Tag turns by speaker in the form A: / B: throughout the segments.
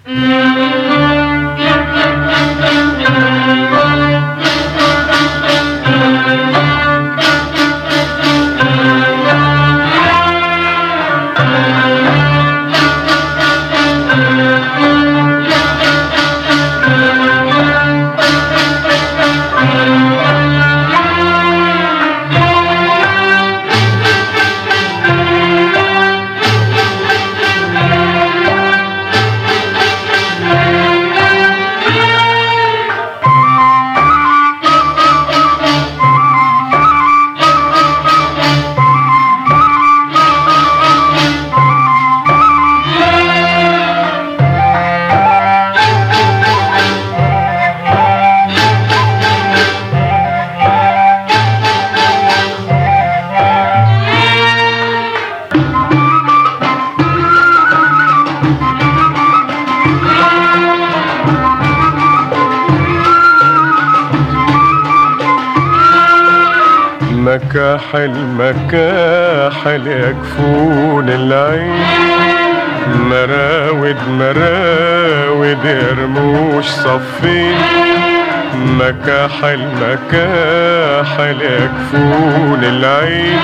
A: مكاحل مكاحل يكفون العين مراود مراود يرموش صفين مكاحل مكاحل يكفون العين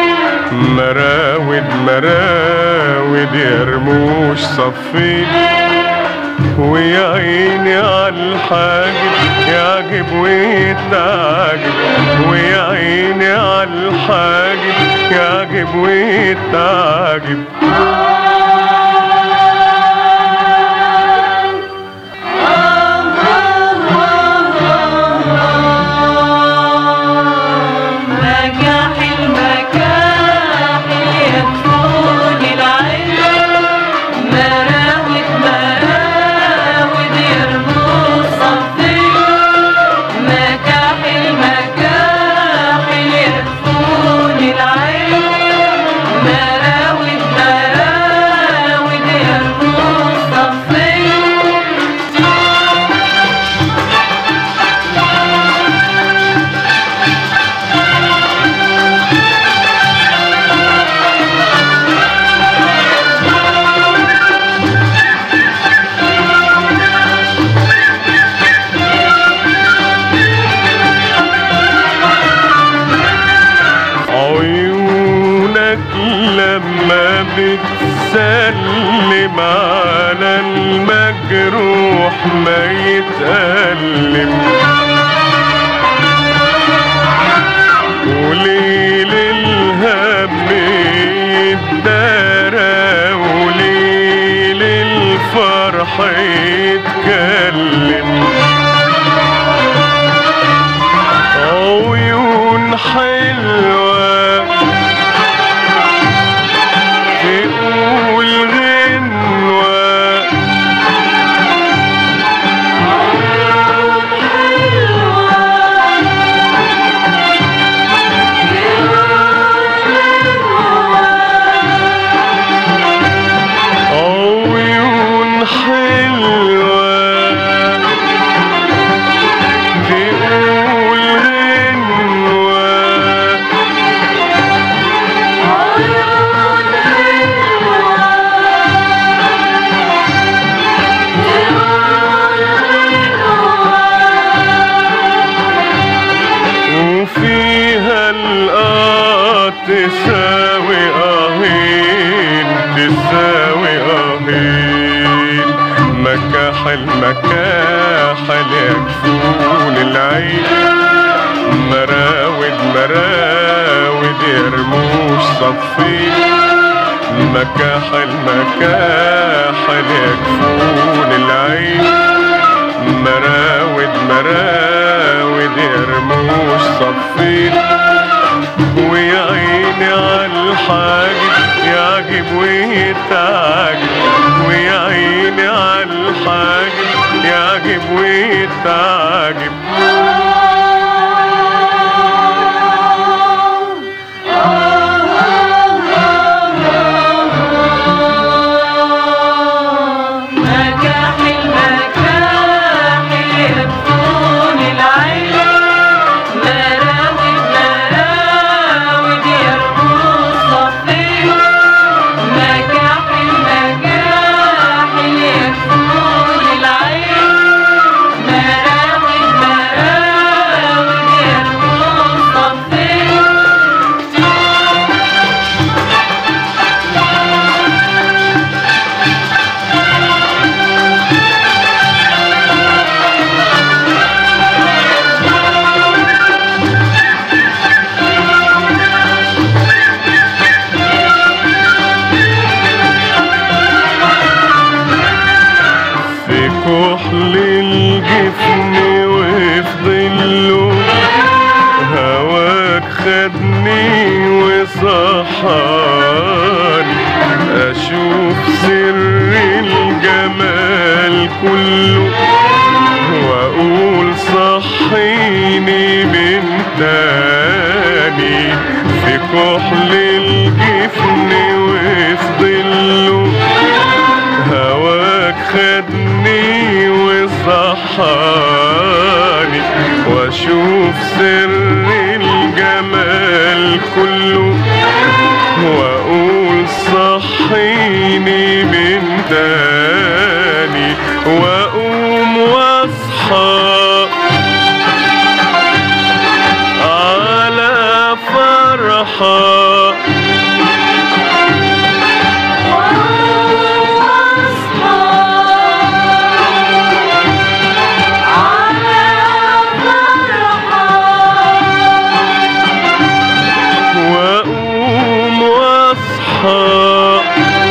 A: مراود مراود يرموش صفين ويا عيني عالحاجب يعجب ويتعجب ويا عيني عالحاجب يعجب ويتعجب
B: مكاحل مكاحل يكفون العين مراود مراود يرموا الصفين مكاحل مكاحل يكفون العين مراود مراود يرموا الصفين
A: عيونك لما بتسلم على المجروح ما يتألم وليل الهم يتدارى وليل الفرح يتكلم عيون حلوة تقول غنوة عيون حلوة تقول غنوة وفيها الآه تساوي آهين تساوي آهين مكاحل مكاحل يكفون العين مراود مراود يرموش صفين مكاحل مكاحل يكفون العين مراود مراود يرموش صفين ويا عيني عالحاجب يعجب ويتعجب ويا عيني عالحاجب يعجب ويتعجب
B: مكاحل مكاحل يكفون العين مراود مراود يرموا الصفين مكاحل مكاحل يكفون
A: كحل الجفن وفي ظله هواك خدني وصحاني اشوف سر الجمال كله واقول صحيني من تاني في كحل الجفن وفي ظله هواك خدني وصحاني واشوف سر الجمال كله واقول صحيني من تاني واقوم واصحى على فرحه واقوم واصحى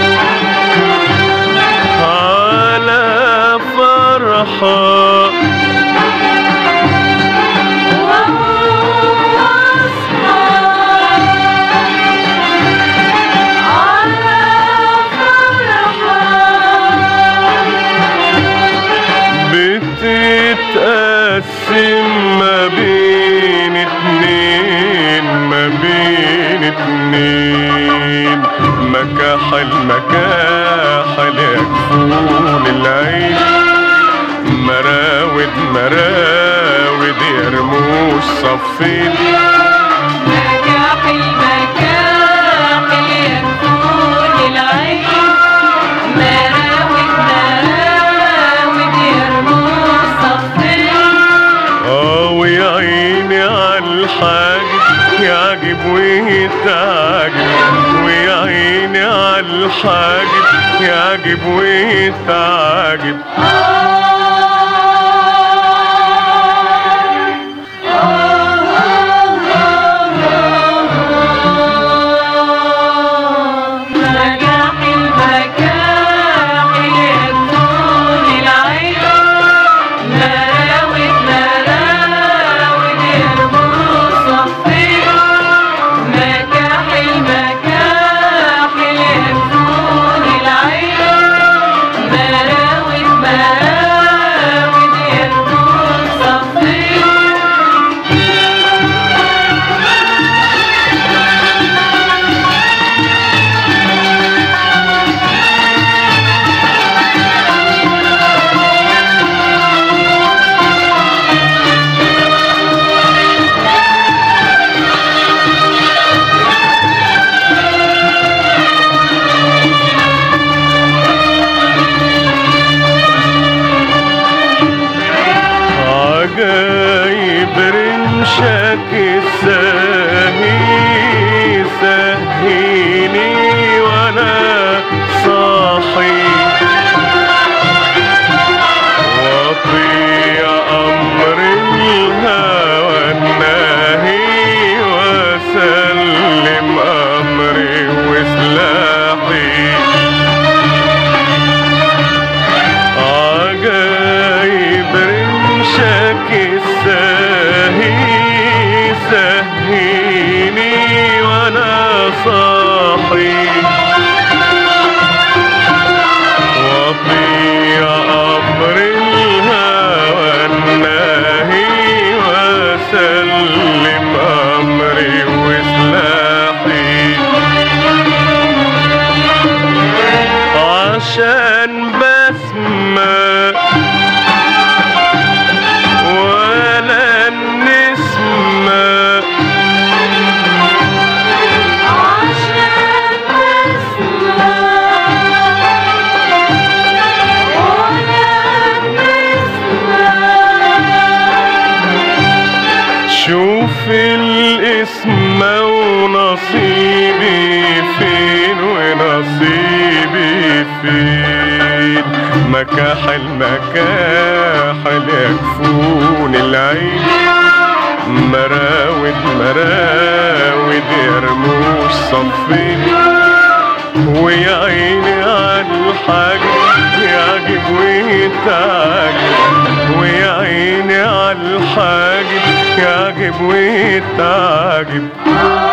A: على فرحة بتتقسم ما بين اتنين ما بين اتنين مكاحل مكاحل يكفون العين مراود مراود يرموش صفين
B: مكاحل مكاحل يكفون العين مراود مراود يرموا الصفين
A: اه ويا عيني عالحاجب يعجب ويتعجب ويا عيني عالحاجب يعجب ويتعجب
B: مكاحل مكاحل يكفون العين مراود مراود يرموا الصفين مكاحل مكاحل يكفون العين مراود مراود يرموا الصفين
A: عجايب رمشك الساهي سهيني وانا صاحي واطيع امر الهوى الناهي واسلم امري وسلاحي عجايب رمشك الساهي سهيني وانا صاحي واطيع امر الهوى الناهي واسلم امري وسلاحي عشان بسمة ولا النسمة
B: عشان اسمع ولا نسمع
A: شوف الاسم ونصيبي فين ونصيبي فين مكاحل مكاحل يكفون العين مراود مراود يرموش صفين ويا عيني على الحاجب يعجب ويتعجب ويتعجب ويا عيني على الحاجب يعجب ويتعجب